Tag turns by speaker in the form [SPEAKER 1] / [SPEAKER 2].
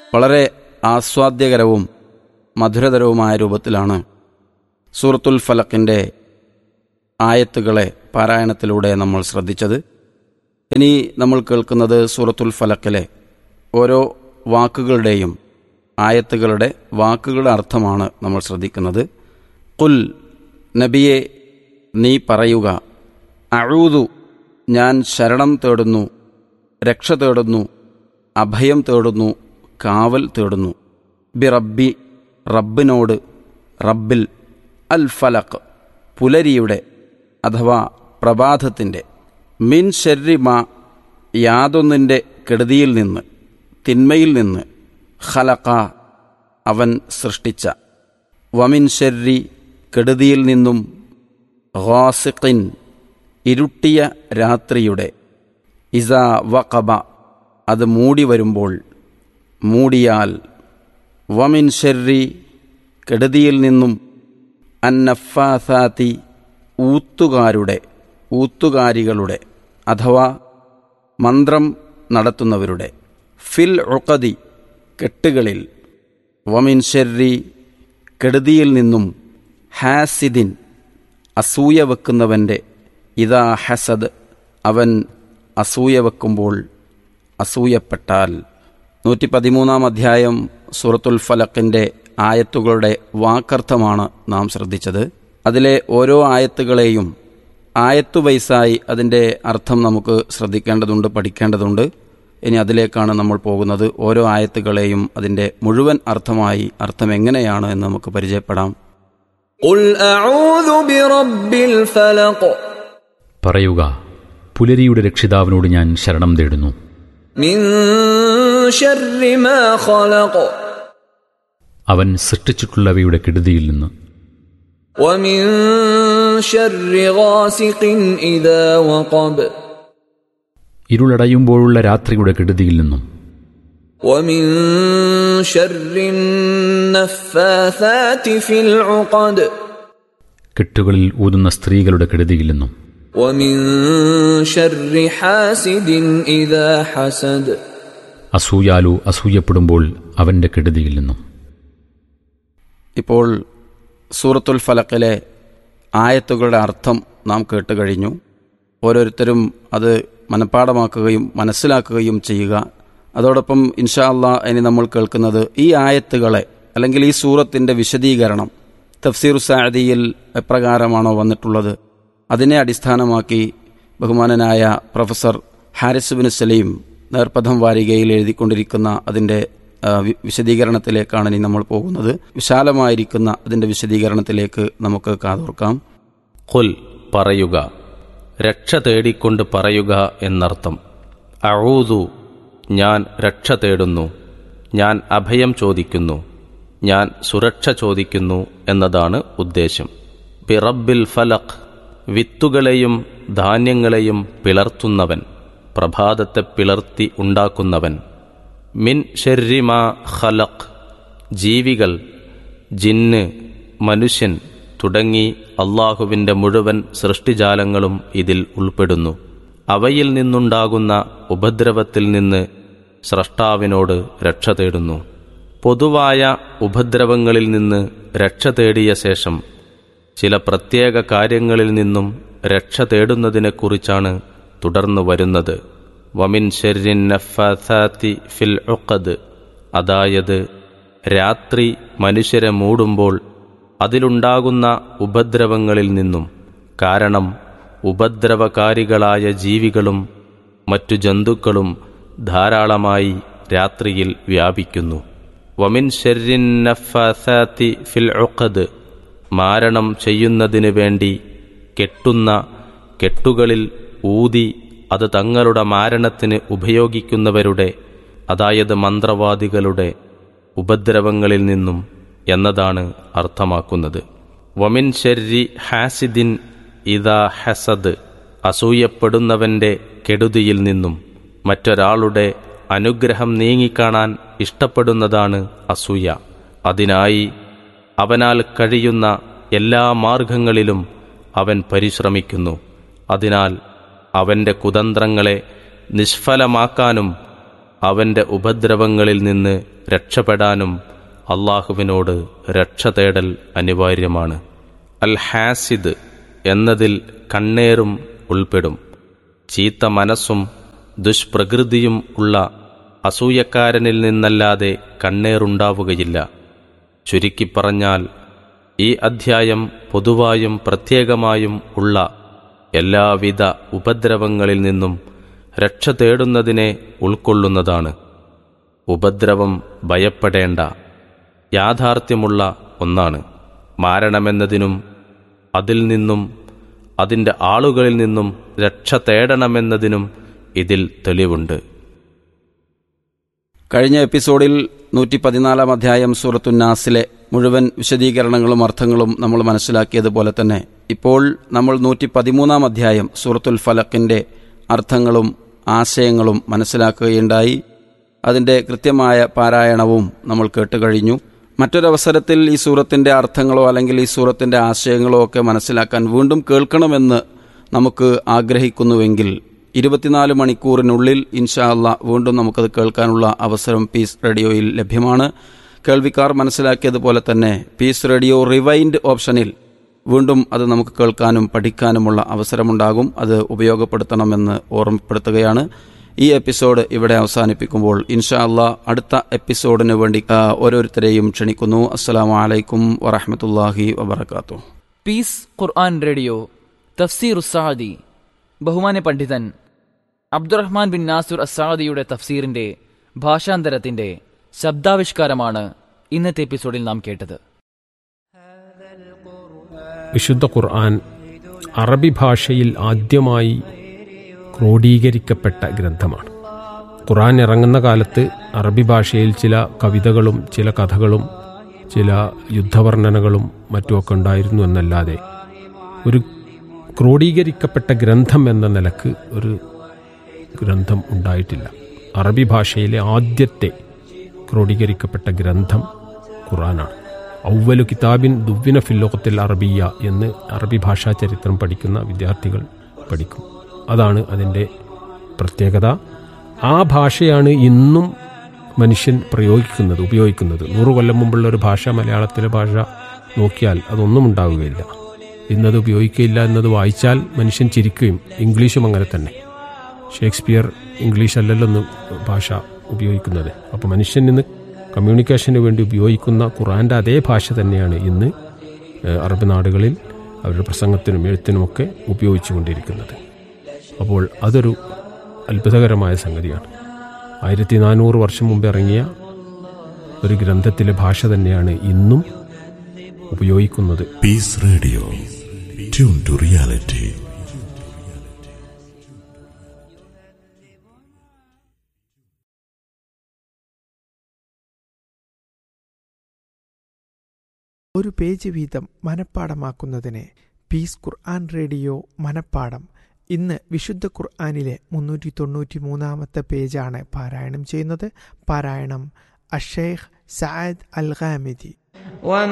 [SPEAKER 1] വളരെ ആസ്വാദ്യകരവും മധുരതരവുമായ രൂപത്തിലാണ് സൂറത്തുൽ ഫലക്കിൻ്റെ ആയത്തുകളെ പാരായണത്തിലൂടെ നമ്മൾ ശ്രദ്ധിച്ചത് ഇനി നമ്മൾ കേൾക്കുന്നത് സൂറത്തുൽ ഫലക്കിലെ ഓരോ വാക്കുകളുടെയും ആയത്തുകളുടെ വാക്കുകളുടെ അർത്ഥമാണ് നമ്മൾ ശ്രദ്ധിക്കുന്നത് കുൽ നബിയെ നീ പറയുക അഴൂതു ഞാൻ ശരണം തേടുന്നു രക്ഷ തേടുന്നു അഭയം തേടുന്നു കാവൽ തേടുന്നു ബി റബ്ബി റബ്ബിനോട് റബ്ബിൽ അൽ ഫലഖ് പുലരിയുടെ അഥവാ പ്രഭാതത്തിൻ്റെ മിൻ ഷെരിമ യാതൊന്നിൻ്റെ കെടുതിയിൽ നിന്ന് തിന്മയിൽ നിന്ന് ഖലഖ അവൻ സൃഷ്ടിച്ച വമിൻ ഷെരി കെടുതിയിൽ നിന്നും ഖാസിഖിൻ ഇരുട്ടിയ രാത്രിയുടെ ഇസ വഖബ അത് മൂടി വരുമ്പോൾ മൂടിയാൽ വമിൻ ഷെറി കെടുതിയിൽ നിന്നും അന്നഫാസാത്തി ഊത്തുകാരുടെ ഊത്തുകാരികളുടെ അഥവാ മന്ത്രം നടത്തുന്നവരുടെ ഫിൽ ഉഖദി കെട്ടുകളിൽ വമിൻ ഷെറി കെടുതിയിൽ നിന്നും ഹാസിദിൻ അസൂയ വെക്കുന്നവൻ്റെ ഇതാ ഹസദ് അവൻ അസൂയ വെക്കുമ്പോൾ അസൂയപ്പെട്ടാൽ നൂറ്റി പതിമൂന്നാം അധ്യായം സൂറത്തുൽ ഫലക്കിൻ്റെ ആയത്തുകളുടെ വാക്കർത്ഥമാണ് നാം ശ്രദ്ധിച്ചത് അതിലെ ഓരോ ആയത്തുകളെയും ആയത്തു വയസ്സായി അതിൻ്റെ അർത്ഥം നമുക്ക് ശ്രദ്ധിക്കേണ്ടതുണ്ട് പഠിക്കേണ്ടതുണ്ട് ഇനി അതിലേക്കാണ് നമ്മൾ പോകുന്നത് ഓരോ ആയത്തുകളെയും അതിൻ്റെ മുഴുവൻ അർത്ഥമായി അർത്ഥം എങ്ങനെയാണ് എന്ന് നമുക്ക് പരിചയപ്പെടാം
[SPEAKER 2] قل أعوذ برب الفلق
[SPEAKER 3] പറയുക പുലരിയുടെ രക്ഷിതാവിനോട് ഞാൻ ശരണം തേടുന്നു
[SPEAKER 2] من شر ما خلق
[SPEAKER 3] അവൻ സൃഷ്ടിച്ചിട്ടുള്ളവയുടെ കെടുതിയിൽ നിന്ന്
[SPEAKER 2] ومن شر غاسق إذا وقب
[SPEAKER 3] ഇരുളടയുമ്പോഴുള്ള രാത്രിയുടെ കെടുതിയിൽ നിന്നും
[SPEAKER 2] ومن شر النفاثات في العقد
[SPEAKER 3] കെട്ടുകളിൽ ഊതുന്ന സ്ത്രീകളുടെ കെടുതിയിൽ നിന്നും
[SPEAKER 2] ومن شر حاسد إذا حسد
[SPEAKER 3] അസൂയാലു അസൂയപ്പെടുമ്പോൾ അവന്റെ കെടുതിയിൽ നിന്നും
[SPEAKER 1] ഇപ്പോൾ സൂറത്തുൽ ഫലക്കിലെ ആയത്തുകളുടെ അർത്ഥം നാം കേട്ട് കഴിഞ്ഞു ഓരോരുത്തരും അത് മനഃപ്പാടമാക്കുകയും മനസ്സിലാക്കുകയും ചെയ്യുക അതോടൊപ്പം ഇൻഷാ അള്ളാ ഇനി നമ്മൾ കേൾക്കുന്നത് ഈ ആയത്തുകളെ അല്ലെങ്കിൽ ഈ സൂറത്തിൻ്റെ വിശദീകരണം തഫ്സീർ സാദിയിൽ എപ്രകാരമാണോ വന്നിട്ടുള്ളത് അതിനെ അടിസ്ഥാനമാക്കി ബഹുമാനനായ പ്രൊഫസർ ഹാരിസ് ബിൻ സലീം നേർപ്പഥം വാരികയിൽ എഴുതിക്കൊണ്ടിരിക്കുന്ന അതിൻ്റെ ആ, വി- വിശദീകരണത്തിലേക്കാണ് ഇനി നമ്മൾ പോകുന്നത് വിശാലമായിരിക്കുന്ന അതിൻ്റെ വിശദീകരണത്തിലേക്ക് നമുക്ക് കാതോർക്കാം
[SPEAKER 4] ഖുൽ പറയുക രക്ഷ തേടിക്കൊണ്ട് പറയുക എന്നർത്ഥം അഴൂതു ഞാൻ രക്ഷ തേടുന്നു ഞാൻ അഭയം ചോദിക്കുന്നു ഞാൻ സുരക്ഷ ചോദിക്കുന്നു എന്നതാണ് ഉദ്ദേശം ബിറബിൽ ഫലഖ് വിത്തുകളെയും ധാന്യങ്ങളെയും പിളർത്തുന്നവൻ പ്രഭാതത്തെ പിളർത്തി ഉണ്ടാക്കുന്നവൻ മിൻ ഷെരിമ ഖലഖ് ജീവികൾ ജിന്ന് മനുഷ്യൻ തുടങ്ങി അള്ളാഹുവിൻ്റെ മുഴുവൻ സൃഷ്ടിജാലങ്ങളും ഇതിൽ ഉൾപ്പെടുന്നു അവയിൽ നിന്നുണ്ടാകുന്ന ഉപദ്രവത്തിൽ നിന്ന് സ്രഷ്ടാവിനോട് രക്ഷ തേടുന്നു പൊതുവായ ഉപദ്രവങ്ങളിൽ നിന്ന് രക്ഷ തേടിയ ശേഷം ചില പ്രത്യേക കാര്യങ്ങളിൽ നിന്നും രക്ഷ തേടുന്നതിനെക്കുറിച്ചാണ് തുടർന്നു വരുന്നത് വമിൻ ഷെരിൻ നഫാത്തി ഫിൽ ഉഖദ് അതായത് രാത്രി മനുഷ്യരെ മൂടുമ്പോൾ അതിലുണ്ടാകുന്ന ഉപദ്രവങ്ങളിൽ നിന്നും കാരണം ഉപദ്രവകാരികളായ ജീവികളും മറ്റു ജന്തുക്കളും ധാരാളമായി രാത്രിയിൽ വ്യാപിക്കുന്നു വമിൻ ഷെരിൻ നഫാത്തി ഫിൽ ഉഖദ് മാരണം ചെയ്യുന്നതിന് വേണ്ടി കെട്ടുന്ന കെട്ടുകളിൽ ഊതി അത് തങ്ങളുടെ മാരണത്തിന് ഉപയോഗിക്കുന്നവരുടെ അതായത് മന്ത്രവാദികളുടെ ഉപദ്രവങ്ങളിൽ നിന്നും എന്നതാണ് അർത്ഥമാക്കുന്നത് വമിൻ ഷെരി ഹാസിദിൻ ഇതാ ഹസദ് അസൂയപ്പെടുന്നവന്റെ കെടുതിയിൽ നിന്നും മറ്റൊരാളുടെ അനുഗ്രഹം നീങ്ങിക്കാണാൻ ഇഷ്ടപ്പെടുന്നതാണ് അസൂയ അതിനായി അവനാൽ കഴിയുന്ന എല്ലാ മാർഗങ്ങളിലും അവൻ പരിശ്രമിക്കുന്നു അതിനാൽ അവന്റെ കുതന്ത്രങ്ങളെ നിഷ്ഫലമാക്കാനും അവൻ്റെ ഉപദ്രവങ്ങളിൽ നിന്ന് രക്ഷപ്പെടാനും അള്ളാഹുവിനോട് രക്ഷ തേടൽ അനിവാര്യമാണ് അൽ ഹാസിദ് എന്നതിൽ കണ്ണേറും ഉൾപ്പെടും ചീത്ത മനസ്സും ദുഷ്പ്രകൃതിയും ഉള്ള അസൂയക്കാരനിൽ നിന്നല്ലാതെ കണ്ണേറുണ്ടാവുകയില്ല ചുരുക്കിപ്പറഞ്ഞാൽ ഈ അധ്യായം പൊതുവായും പ്രത്യേകമായും ഉള്ള എല്ലാവിധ ഉപദ്രവങ്ങളിൽ നിന്നും രക്ഷ തേടുന്നതിനെ ഉൾക്കൊള്ളുന്നതാണ് ഉപദ്രവം ഭയപ്പെടേണ്ട യാഥാർത്ഥ്യമുള്ള ഒന്നാണ് മാരണമെന്നതിനും അതിൽ നിന്നും അതിൻ്റെ ആളുകളിൽ നിന്നും രക്ഷ തേടണമെന്നതിനും ഇതിൽ തെളിവുണ്ട്
[SPEAKER 1] കഴിഞ്ഞ എപ്പിസോഡിൽ നൂറ്റി പതിനാലാം അധ്യായം സൂറത്തുന്നാസിലെ മുഴുവൻ വിശദീകരണങ്ങളും അർത്ഥങ്ങളും നമ്മൾ മനസ്സിലാക്കിയതുപോലെ തന്നെ ഇപ്പോൾ നമ്മൾ നൂറ്റി പതിമൂന്നാം അധ്യായം സൂറത്തുൽ ഫലക്കിൻ്റെ അർത്ഥങ്ങളും ആശയങ്ങളും മനസ്സിലാക്കുകയുണ്ടായി അതിൻ്റെ കൃത്യമായ പാരായണവും നമ്മൾ കേട്ടുകഴിഞ്ഞു മറ്റൊരവസരത്തിൽ ഈ സൂറത്തിൻ്റെ അർത്ഥങ്ങളോ അല്ലെങ്കിൽ ഈ സൂറത്തിൻ്റെ ആശയങ്ങളോ ഒക്കെ മനസ്സിലാക്കാൻ വീണ്ടും കേൾക്കണമെന്ന് നമുക്ക് ആഗ്രഹിക്കുന്നുവെങ്കിൽ ഇരുപത്തിനാല് മണിക്കൂറിനുള്ളിൽ ഇൻഷാ അല്ല വീണ്ടും നമുക്കത് കേൾക്കാനുള്ള അവസരം പീസ് റേഡിയോയിൽ ലഭ്യമാണ് കേൾവിക്കാർ മനസ്സിലാക്കിയതുപോലെ തന്നെ പീസ് റേഡിയോ റിവൈൻഡ് ഓപ്ഷനിൽ വീണ്ടും അത് നമുക്ക് കേൾക്കാനും പഠിക്കാനുമുള്ള അവസരമുണ്ടാകും അത് ഉപയോഗപ്പെടുത്തണമെന്ന് ഓർമ്മപ്പെടുത്തുകയാണ് ഈ എപ്പിസോഡ് ഇവിടെ അവസാനിപ്പിക്കുമ്പോൾ ഇൻഷാ അല്ല അടുത്ത എപ്പിസോഡിന് വേണ്ടി ആ, ഓരോരുത്തരെയും ക്ഷണിക്കുന്നു അസ്സലാമു അലൈക്കും വറഹമത്തല്ലാഹി വബർക്കാത്തു
[SPEAKER 5] പീസ് ഖുർആൻ റേഡിയോ തഫ്സീർ ഉസ്സാദി ബഹുമാന്യ പണ്ഡിതൻ അബ്ദുറഹ്മാൻ ബിൻ നാസുർ അസാദിയുടെ തഫ്സീറിന്റെ ഭാഷാന്തരത്തിന്റെ ശബ്ദാവിഷ്കാരമാണ് ഇന്നത്തെ എപ്പിസോഡിൽ നാം കേട്ടത്
[SPEAKER 6] വിശുദ്ധ ഖുർആൻ അറബി ഭാഷയിൽ ആദ്യമായി ക്രോഡീകരിക്കപ്പെട്ട ഗ്രന്ഥമാണ് ഖുർആൻ ഇറങ്ങുന്ന കാലത്ത് അറബി ഭാഷയിൽ ചില കവിതകളും ചില കഥകളും ചില യുദ്ധവർണ്ണനകളും മറ്റുമൊക്കെ ഉണ്ടായിരുന്നു എന്നല്ലാതെ ഒരു ക്രോഡീകരിക്കപ്പെട്ട ഗ്രന്ഥം എന്ന നിലക്ക് ഒരു ഗ്രന്ഥം ഉണ്ടായിട്ടില്ല അറബി ഭാഷയിലെ ആദ്യത്തെ ക്രോഡീകരിക്കപ്പെട്ട ഗ്രന്ഥം ഖുറാനാണ് ഔവലു കിതാബിൻ ദുവ്വിന ഫില്ലോകത്തിൽ അറബിയ എന്ന് അറബി ഭാഷാ ചരിത്രം പഠിക്കുന്ന വിദ്യാർത്ഥികൾ പഠിക്കും അതാണ് അതിൻ്റെ പ്രത്യേകത ആ ഭാഷയാണ് ഇന്നും മനുഷ്യൻ പ്രയോഗിക്കുന്നത് ഉപയോഗിക്കുന്നത് നൂറു കൊല്ലം മുമ്പുള്ള ഒരു ഭാഷ മലയാളത്തിലെ ഭാഷ നോക്കിയാൽ അതൊന്നും ഉണ്ടാവുകയില്ല ഇന്നത് ഉപയോഗിക്കുകയില്ല എന്നത് വായിച്ചാൽ മനുഷ്യൻ ചിരിക്കുകയും ഇംഗ്ലീഷും അങ്ങനെ തന്നെ ഷേക്സ്പിയർ ഇംഗ്ലീഷ് അല്ലല്ലോ ഒന്ന് ഭാഷ ഉപയോഗിക്കുന്നത് അപ്പോൾ മനുഷ്യൻ ഇന്ന് കമ്മ്യൂണിക്കേഷന് വേണ്ടി ഉപയോഗിക്കുന്ന ഖുറാൻ്റെ അതേ ഭാഷ തന്നെയാണ് ഇന്ന് ഏഹ്, അറബ് നാടുകളിൽ അവരുടെ പ്രസംഗത്തിനും എഴുത്തിനുമൊക്കെ ഉപയോഗിച്ചുകൊണ്ടിരിക്കുന്നത് അപ്പോൾ അതൊരു അത്ഭുതകരമായ സംഗതിയാണ് ആയിരത്തി നാനൂറ് വർഷം മുമ്പ് ഇറങ്ങിയ ഒരു ഗ്രന്ഥത്തിലെ ഭാഷ തന്നെയാണ് ഇന്നും ഉപയോഗിക്കുന്നത്
[SPEAKER 7] Peace Radio. Tune to reality.
[SPEAKER 8] ഒരു പേജ് വീതം മനഃപ്പാടമാക്കുന്നതിന് പീസ് ഖുർആൻ റേഡിയോ മനഃപ്പാടം ഇന്ന് വിശുദ്ധ ഖുർആനിലെ മുന്നൂറ്റി തൊണ്ണൂറ്റി മൂന്നാമത്തെ പേജാണ് പാരായണം ചെയ്യുന്നത് പാരായണം അഷേഖ് സഅദ് അൽ ഖാമിദി